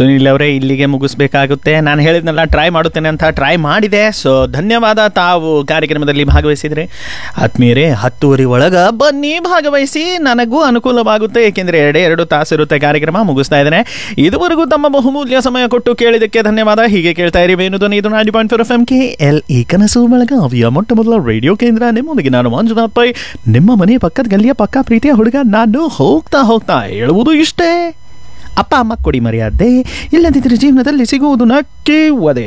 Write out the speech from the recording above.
ಸುನಿಲ್ ಅವರೇ ಇಲ್ಲಿಗೆ ಮುಗಿಸ್ಬೇಕಾಗುತ್ತೆ ನಾನು ಹೇಳಿದ್ನಲ್ಲ ಟ್ರೈ ಮಾಡುತ್ತೇನೆ ಅಂತ ಟ್ರೈ ಮಾಡಿದೆ ಸೊ ಧನ್ಯವಾದ ತಾವು ಕಾರ್ಯಕ್ರಮದಲ್ಲಿ ಭಾಗವಹಿಸಿದರೆ ಆತ್ಮೀಯರೇ ಹತ್ತುವರೆ ಒಳಗ ಬನ್ನಿ ಭಾಗವಹಿಸಿ ನನಗೂ ಅನುಕೂಲವಾಗುತ್ತೆ ಏಕೆಂದರೆ ಎರಡೇ ಎರಡು ತಾಸು ಇರುತ್ತೆ ಕಾರ್ಯಕ್ರಮ ಮುಗಿಸ್ತಾ ಇದ್ದೇನೆ ಇದುವರೆಗೂ ತಮ್ಮ ಬಹುಮೂಲ್ಯ ಸಮಯ ಕೊಟ್ಟು ಕೇಳಿದ್ದಕ್ಕೆ ಧನ್ಯವಾದ ಹೀಗೆ ಕೇಳ್ತಾ ಇರಿ ವೇಣು ಧ್ವನಿ ಇದು ನಾಡಿ point four F M K L ಈ ಕನಸು ಬೆಳಗಾವಿಯ ಮೊಟ್ಟ ಮೊದಲ ರೇಡಿಯೋ ಕೇಂದ್ರ ನಿಮ್ಮೊಂದಿಗೆ ನಾನು ಮಂಜುನಾಥ್ ಪೈ ನಿಮ್ಮ ಮನೆ ಪಕ್ಕದ ಗಲ್ಲಿಯ ಪಕ್ಕ ಪ್ರೀತಿಯ ಹುಡುಗ ನಾನು ಹೋಗ್ತಾ ಹೋಗ್ತಾ ಹೇಳುವುದು ಇಷ್ಟೇ ಅಪ್ಪ ಅಮ್ಮ ಕೊಡಿ ಮರ್ಯಾದೆ ಇಲ್ಲದಿದ್ದರೆ ಜೀವನದಲ್ಲಿ ಸಿಗುವುದು ನಕ್ಕೆ ಒದೆ